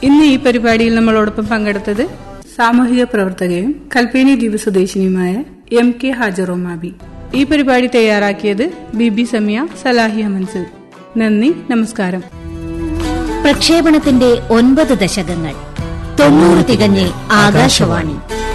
ഇന്ന് ഈ പരിപാടിയിൽ നമ്മളോടൊപ്പം പങ്കെടുത്തത് സാമൂഹിക പ്രവർത്തകയും കൽപ്പേനി ദ്വീപ് സ്വദേശിനിയുമായ എം കെ ഹാജറോമാബി ഈ പരിപാടി തയ്യാറാക്കിയത് ബി ബി സമിയ സലാഹിയ മൻസൂർ നന്ദി നമസ്കാരം പ്രക്ഷേപണത്തിന്റെ ഒൻപത് ദശകങ്ങൾ തൊണ്ണൂറ് തികഞ്ഞ് ആകാശവാണി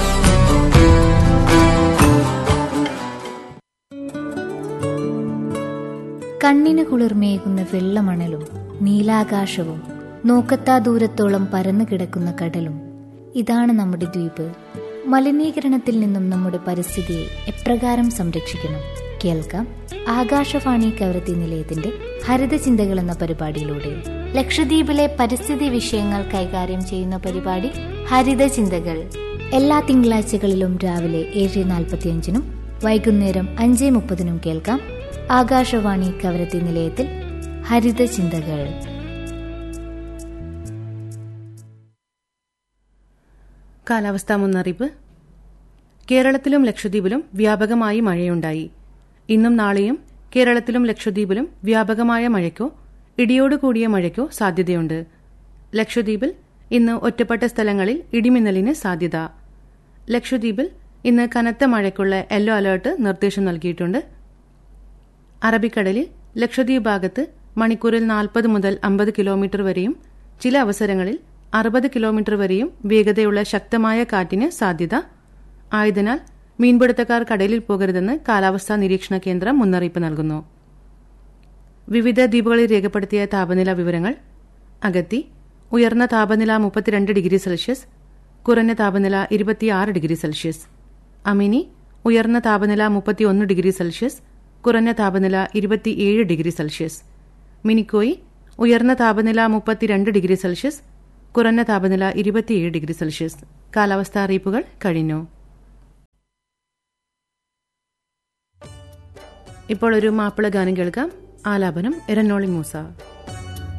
കണ്ണിന് കുളിർമയേകുന്ന വെള്ളമണലും നീലാകാശവും നോക്കത്താ ദൂരത്തോളം പരന്നു കിടക്കുന്ന കടലും ഇതാണ് നമ്മുടെ ദ്വീപ് മലിനീകരണത്തിൽ നിന്നും നമ്മുടെ പരിസ്ഥിതിയെ എപ്രകാരം സംരക്ഷിക്കണം കേൾക്കാം ആകാശവാണി കവരത്തി നിലയത്തിന്റെ ഹരിത ചിന്തകൾ എന്ന പരിപാടിയിലൂടെ ലക്ഷദ്വീപിലെ പരിസ്ഥിതി വിഷയങ്ങൾ കൈകാര്യം ചെയ്യുന്ന പരിപാടി ഹരിത ചിന്തകൾ എല്ലാ തിങ്കളാഴ്ചകളിലും രാവിലെ ഏഴ് നാൽപ്പത്തിയഞ്ചിനും വൈകുന്നേരം അഞ്ച് മുപ്പതിനും കേൾക്കാം ആകാശവാണി കവരത്തി നിലയത്തിൽ ഹരിത ചിന്തകൾ കാലാവസ്ഥാ മുന്നറിയിപ്പ് കേരളത്തിലും ലക്ഷദ്വീപിലും വ്യാപകമായി മഴയുണ്ടായി ഇന്നും നാളെയും കേരളത്തിലും ലക്ഷദ്വീപിലും വ്യാപകമായ മഴയ്ക്കോ ഇടിയോടുകൂടിയ മഴയ്ക്കോ സാധ്യതയുണ്ട് ലക്ഷദ്വീപിൽ ഇന്ന് ഒറ്റപ്പെട്ട സ്ഥലങ്ങളിൽ ഇടിമിന്നലിന് സാധ്യത ലക്ഷദ്വീപിൽ ഇന്ന് കനത്ത മഴയ്ക്കുള്ള യെല്ലോ അലർട്ട് നിർദ്ദേശം നൽകിയിട്ടുണ്ട് അറബിക്കടലിൽ ലക്ഷദ്വീപ് ഭാഗത്ത് മണിക്കൂറിൽ നാൽപ്പത് മുതൽ അമ്പത് കിലോമീറ്റർ വരെയും ചില അവസരങ്ങളിൽ അറുപത് കിലോമീറ്റർ വരെയും വേഗതയുള്ള ശക്തമായ കാറ്റിന് സാധ്യത ആയതിനാൽ മീൻപിടുത്തക്കാർ കടലിൽ പോകരുതെന്ന് കാലാവസ്ഥാ നിരീക്ഷണ കേന്ദ്രം മുന്നറിയിപ്പ് നൽകുന്നു വിവിധ ദ്വീപുകളിൽ രേഖപ്പെടുത്തിയ താപനില വിവരങ്ങൾ അഗത്തി ഉയർന്ന താപനില മുപ്പത്തിരണ്ട് ഡിഗ്രി സെൽഷ്യസ് കുറഞ്ഞ താപനില ഇരുപത്തിയാറ് ഡിഗ്രി സെൽഷ്യസ് അമിനി ഉയർന്ന താപനില മുപ്പത്തിയൊന്ന് ഡിഗ്രി സെൽഷ്യസ് കുറഞ്ഞ താപനില ഇരുപത്തിയേഴ് ഡിഗ്രി സെൽഷ്യസ് മിനിക്കോയി ഉയർന്ന താപനില മുപ്പത്തിരണ്ട് ഡിഗ്രി സെൽഷ്യസ് കുറഞ്ഞ താപനില ഇരുപത്തിയേഴ് ഡിഗ്രി സെൽഷ്യസ് കാലാവസ്ഥാ അറിയിപ്പുകൾ കഴിഞ്ഞു ഇപ്പോൾ ഒരു മാപ്പിള ഗാനം കേൾക്കാം ആലാപനം എരന്നോളി മൂസ